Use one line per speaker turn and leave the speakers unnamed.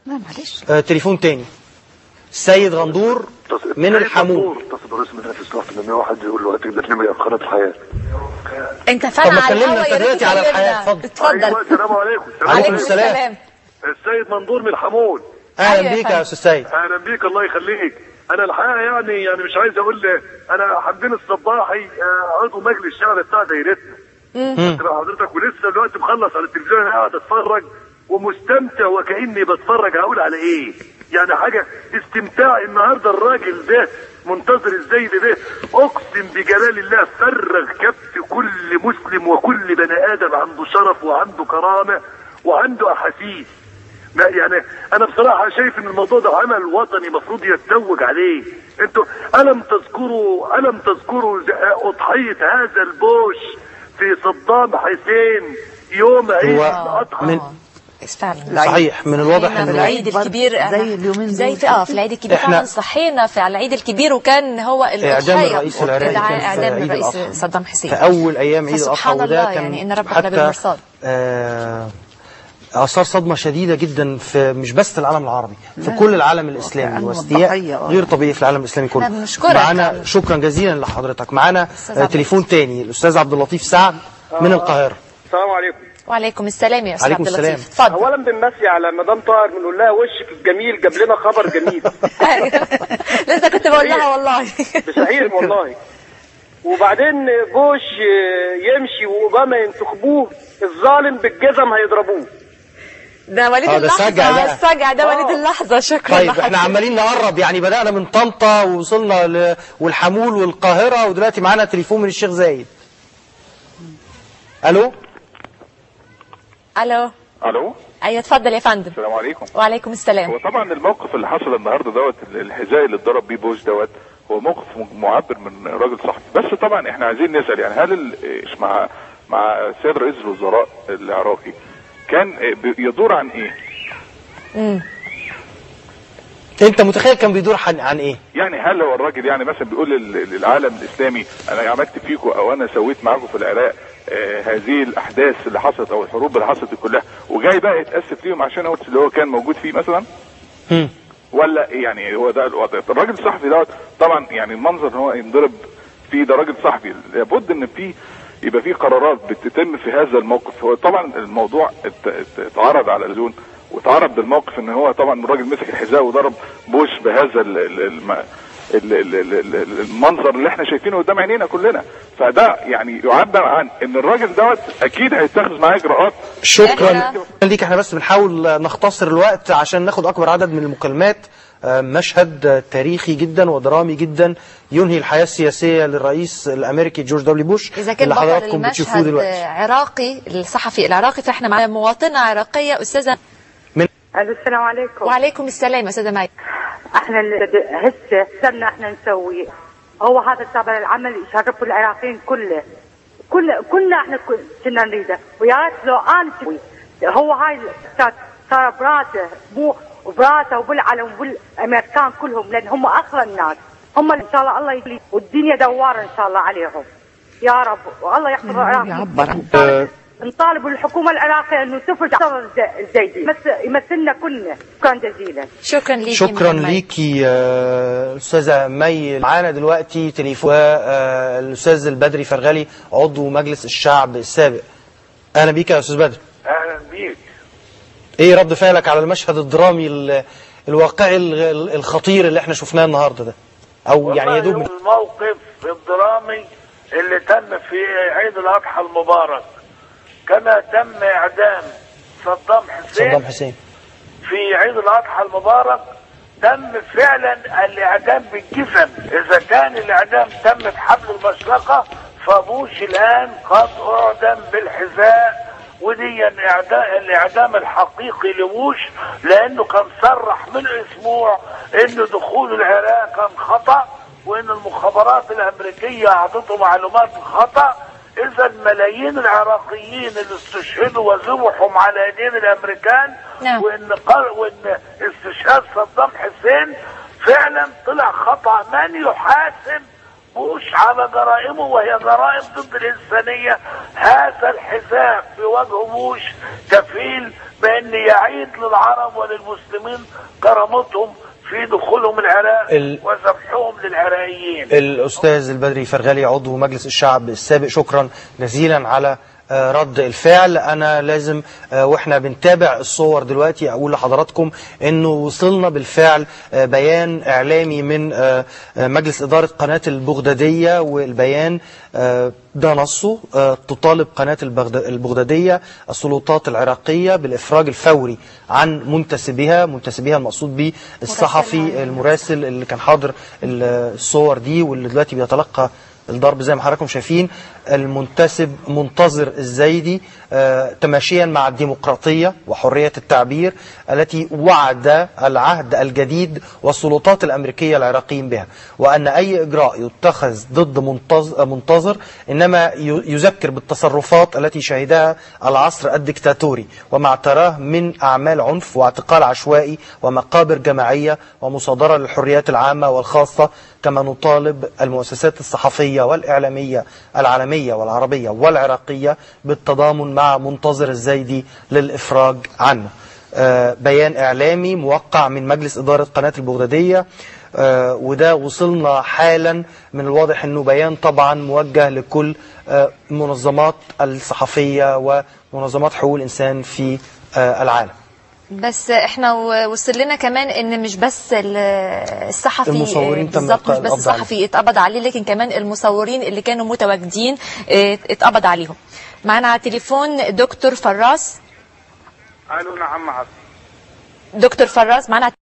لا معلش
آه تليفون تاني السيد غندور من الحمول
اتصل برئيس مدينة إصلاح 801 يقول له هتجيب لك نمرة في قناة الحياة
انت
طب
فعلا
ما
على
كلمنا
الهوا
انت
يا ريت
دلوقتي على الحياة،
تكلمنا.
اتفضل.
أيوة
اتفضل
السلام عليكم السلام
عليكم السلام.
السيد منظور من الحمول
اهلا
أيوة يا
بيك
فندم.
يا استاذ سيد
اهلا بيك الله يخليك انا الحقيقه يعني يعني مش عايز اقول انا حمدين الصباحي آه، عضو مجلس الشعب بتاع دايرتنا تبقى حضرتك ولسه دلوقتي مخلص على التلفزيون أنا قاعد اتفرج ومستمتع وكاني بتفرج هقول على ايه يعني حاجه استمتاع النهارده الراجل ده منتظر الزيد ده اقسم بجلال الله فرغ كف كل مسلم وكل بني ادم عنده شرف وعنده كرامه وعنده احاسيس ما يعني انا بصراحه شايف ان الموضوع ده عمل وطني مفروض يتوج عليه انتوا الم تذكروا الم تذكروا ز- اضحيه هذا البوش في صدام حسين يوم عيد
هو
الاضحى
من
فعلا
صحيح من الواضح
صحينا في
انه
العيد الكبير
زي اليومين
زي
دول
في اه في العيد الكبير
إحنا-
فعلا صحينا في على العيد الكبير وكان هو
اعدام
الأضحية
الرئيس العراقي كان في
اعدام
عيد
الرئيس
الأضحى.
صدام حسين
في اول ايام عيد الاضحى
فسبحان
وده
الله
كان
يعني إن ربك
حتى
لبالمرصاد.
آه اثار صدمه شديده جدا في مش بس العالم العربي في كل العالم الاسلامي
كأنه
واستياء
ضحية، آه.
غير طبيعي في العالم الاسلامي كله
احنا بنشكرك.
معانا شكرا جزيلا لحضرتك معانا
أستاذ
آه
عبد
تليفون تاني الاستاذ عبد اللطيف سعد من القاهره
السلام عليكم
وعليكم السلام يا استاذ
عليكم
عبد اللطيف
السلام.
اتفضل
اولا بنمسي على مدام طاهر بنقول لها وشك الجميل جاب لنا خبر جميل
لسه كنت بقول لها والله
بصحيح والله وبعدين بوش يمشي واوباما ينتخبوه الظالم بالجزم هيضربوه
ده وليد
آه، ده
اللحظة
سجع بقى.
السجع ده وليد
آه.
اللحظة شكرا
طيب
لحضرتك.
احنا عمالين نقرب يعني بدأنا من طنطا ووصلنا ل... والحمول والقاهرة ودلوقتي معانا تليفون من الشيخ زايد الو
الو
الو
ايوه اتفضل يا فندم
السلام عليكم
وعليكم السلام
هو طبعا الموقف اللي حصل النهارده دوت الحذاء اللي اتضرب بيه بوش دوت هو موقف معبر من راجل صحفي بس طبعا احنا عايزين نسال يعني هل ال- إيش مع مع السيد رئيس الوزراء العراقي كان بي- يدور عن ايه؟
انت متخيل كان بيدور عن, عن ايه
يعني هل هو الراجل يعني مثلا بيقول لل- للعالم الاسلامي انا عملت فيكم او انا سويت معاكم في العراق آه هذه الاحداث اللي حصلت او الحروب اللي حصلت دي كلها وجاي بقى يتاسف ليهم عشان هو اللي هو كان موجود فيه مثلا؟
هم.
ولا إيه يعني هو ده الوضع الراجل الصحفي دوت طبعا يعني المنظر ان هو ينضرب فيه ده راجل صحفي لابد ان في يبقى في قرارات بتتم في هذا الموقف هو طبعا الموضوع ات- ات- اتعرض على اللون واتعرض بالموقف ان هو طبعا الراجل مسك الحذاء وضرب بوش بهذا ال- ال- الم- ال- ال- ال- ال- المنظر اللي احنا شايفينه قدام عينينا كلنا فده يعني يعبر عن ان الراجل دوت اكيد هيتخذ معاه اجراءات
شكرا
إحنا-
ليك احنا بس بنحاول نختصر الوقت عشان ناخد اكبر عدد من المكالمات آه، مشهد آه، تاريخي جدا ودرامي جدا ينهي الحياة السياسية للرئيس الامريكي جورج دبليو بوش
إذا كان
اللي
بطل
حضراتكم بتشوفوه
المشهد
دلوقتي
عراقي الصحفي العراقي فإحنا معنا مواطنة عراقية أستاذة
الو السلام عليكم
وعليكم السلام يا أستاذة مي
احنا اللي هسه صرنا احنا نسوي هو هذا تبع العمل يشرفوا العراقيين كله كل كلنا احنا كل- كنا نريده ويا ريت لو انا سوي هو هاي صار صار براسه مو براسه وبالعالم وبالامريكان كلهم لان هم اخر الناس هم ان شاء الله الله يخلي والدنيا دواره ان شاء الله عليهم يا رب والله يحفظ العراق
يعبر عن
آه،
نطالب الحكومه العراقيه انه تفرج على الز- الزيدي يمثل- يمثلنا كلنا شكرا جزيلا
شكرا ليكي
شكرا
مدام مي.
ليكي آه، استاذه مي معانا دلوقتي تليفون آه، الاستاذ البدري فرغلي عضو مجلس الشعب السابق اهلا بيك يا استاذ بدري
اهلا بيك
ايه رد فعلك على المشهد الدرامي ال- الواقعي ال- الخطير اللي احنا شفناه النهارده ده او يعني يا دوب من-
الموقف الدرامي اللي تم في عيد الاضحى المبارك كما تم اعدام صدام حسين
صدام حسين
في عيد الاضحى المبارك تم فعلا الاعدام بالجسم اذا كان الاعدام تم بحبل المشرقه فبوش الان قد اعدم بالحذاء ودي الاعدام الاعدام الحقيقي لبوش لانه كان صرح من اسبوع انه دخول العراق كان خطا وان المخابرات الامريكيه اعطته معلومات خطا اذا ملايين العراقيين اللي استشهدوا وذبحوا على ايدين الامريكان
نعم.
وان قر... وان استشهاد صدام حسين فعلا طلع خطا من يحاسب بوش على جرائمه وهي جرائم ضد الانسانيه هذا الحذاء في وجه بوش كفيل
بان يعيد للعرب وللمسلمين كرامتهم في دخولهم العراق
ال-
وذبحهم للعراقيين
الأستاذ البدري فرغلي عضو مجلس الشعب السابق شكرا جزيلا على آه، رد الفعل انا لازم آه، واحنا بنتابع الصور دلوقتي اقول لحضراتكم انه وصلنا بالفعل آه، بيان اعلامي من آه، آه، مجلس اداره قناه البغداديه والبيان آه، ده نصه آه، تطالب قناه البغد- البغداديه السلطات العراقيه بالافراج الفوري عن منتسبيها منتسبيها المقصود به الصحفي المراسل اللي كان حاضر ال- الصور دي واللي دلوقتي بيتلقى الضرب زي ما حضراتكم شايفين المنتسب منتظر الزايدي آه، تماشيا مع الديمقراطية وحرية التعبير التي وعد العهد الجديد والسلطات الأمريكية العراقيين بها وأن أي إجراء يتخذ ضد منتظ- منتظر إنما ي- يذكر بالتصرفات التي شهدها العصر الدكتاتوري وما اعتراه من أعمال عنف واعتقال عشوائي ومقابر جماعية ومصادرة للحريات العامة والخاصة كما نطالب المؤسسات الصحفية والإعلامية العالمية والعربية والعراقية بالتضامن مع منتظر الزايدي للإفراج عنه آه، بيان إعلامي موقع من مجلس إدارة قناة البغدادية آه، وده وصلنا حالا من الواضح أنه بيان طبعا موجه لكل آه، منظمات الصحفية ومنظمات حقوق الإنسان في آه، العالم
بس احنا و- وصل لنا كمان ان مش بس ال- الصحفي
المصورين تم
بالظبط مش
القبض
بس
عليهم.
الصحفي اتقبض عليه لكن كمان المصورين اللي كانوا متواجدين اه، اتقبض عليهم معانا على التليفون دكتور فراس
قالوا نعم عبد
دكتور فراس معانا